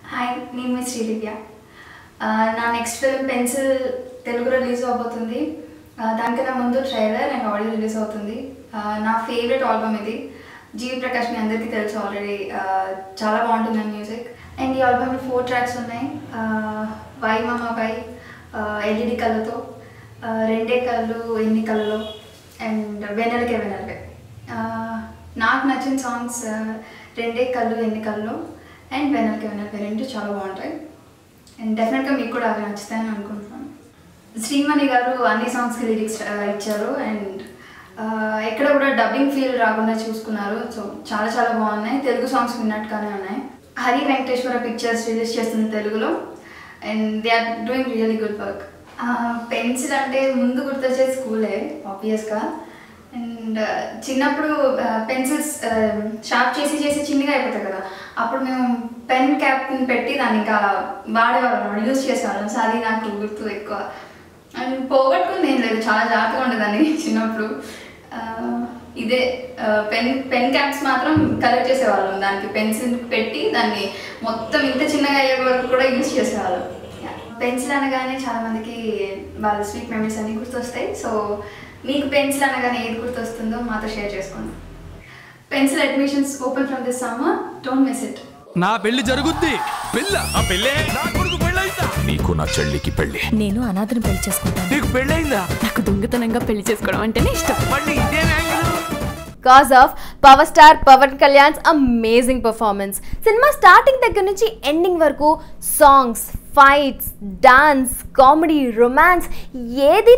hi నేను మీ శ్రీదివ్య ఆ, నా నెక్స్ట్ ఫిల్మ్ పెన్సిల్ తెలుగులో రిలీజ్ అవబోతుంది ఆ, దానికన్నా ముందు ట్రైలర్ అండ్ ఆడియో రిలీజ్ అవుతుంది ఆ, నా ఫేవరెట్ ఆల్బమ్ ఇది జీవి ప్రకాష్ మీ అందరికీ తెలుసు ఆల్రెడీ చాలా బాగుంటుంది మ్యూజిక్ అండ్ ఈ ఆల్బమ్లో ఫోర్ ట్రాక్స్ ఉన్నాయి ఆ, వై మామా బై ఎల్ఈడి కళ్ళతో ఆ, రెండే కళ్ళు ఎన్ని కళ్ళలో అండ్ వెనలకే వెనలకే ఆ, నాకు నచ్చిన సాంగ్స్ ఆ, రెండే కళ్ళు ఎన్ని కళ్ళు అండ్ వెనలకే వెనలకే రెండు చాలా బాగుంటాయి అండ్ డెఫినెట్గా మీకు కూడా అవి నచ్చుతాయని అనుకుంటున్నాను శ్రీమణి గారు అన్ని సాంగ్స్కి లిరిక్స్ ఇచ్చారు అండ్ ఎక్కడ కూడా డబ్బింగ్ ఫీల్ రాకుండా చూసుకున్నారు సో చాలా చాలా బాగున్నాయి తెలుగు సాంగ్స్ విన్నట్టుగానే ఉన్నాయి హరి వెంకటేశ్వర పిక్చర్స్ రిలీజ్ చేస్తుంది తెలుగులో and they are doing really good work pencil అంటే ముందు గుర్తొచ్చే స్కూలే ఆబ్వియస్గా అండ్ చిన్నప్పుడు పెన్సిల్స్ షార్ప్ చేసి చేసి చిన్నగా అయిపోతాయి కదా అప్పుడు మేము పెన్ క్యాప్ని పెట్టి దాన్ని ఇంకా వాడేవాళ్ళం యూజ్ చేసేవాళ్ళం సో అది నాకు గుర్తు ఎక్కువ అండ్ పోగొట్టుకుంది ఏం లేదు చాలా జాగ్రత్తగా ఉండేదాన్ని చిన్నప్పుడు ఆ, ఇదే పెన్ పెన్ క్యాప్స్ మాత్రం కలెక్ట్ చేసేవాళ్ళం దానికి పెన్సిల్ పెట్టి దాన్ని మొత్తం ఇంత చిన్నగా అయ్యే వరకు కూడా యూజ్ చేసేవాళ్ళం పెన్సిల్ అనగానే చాలా మందికి వాళ్ళ స్వీట్ మెమరీస్ అన్ని గుర్తొస్తాయి సో మీకు పెన్సిల్ అనగానే ఏది గుర్తొస్తుందో మాతో షేర్ చేసుకోండి pencil admissions open from this summer don't miss it నా పెళ్లి జరుగుద్ది పెళ్ళ ఆ పెళ్ళే నా కొడుకు పెళ్ళైందా నీకు నా చెల్లికి పెళ్ళి నేను అనాథను పెళ్లి చేసుకుంటాను నీకు పెళ్ళైందా నాకు దొంగతనంగా పెళ్లి చేసుకోవడం అంటేనే ఇష్టం మళ్ళీ ఇదే angle cause of power star Pawan Kalyan's amazing performance సినిమా స్టార్టింగ్ దగ్గర నుంచి ఎండింగ్ వరకు songs fights dance comedy romance ఏది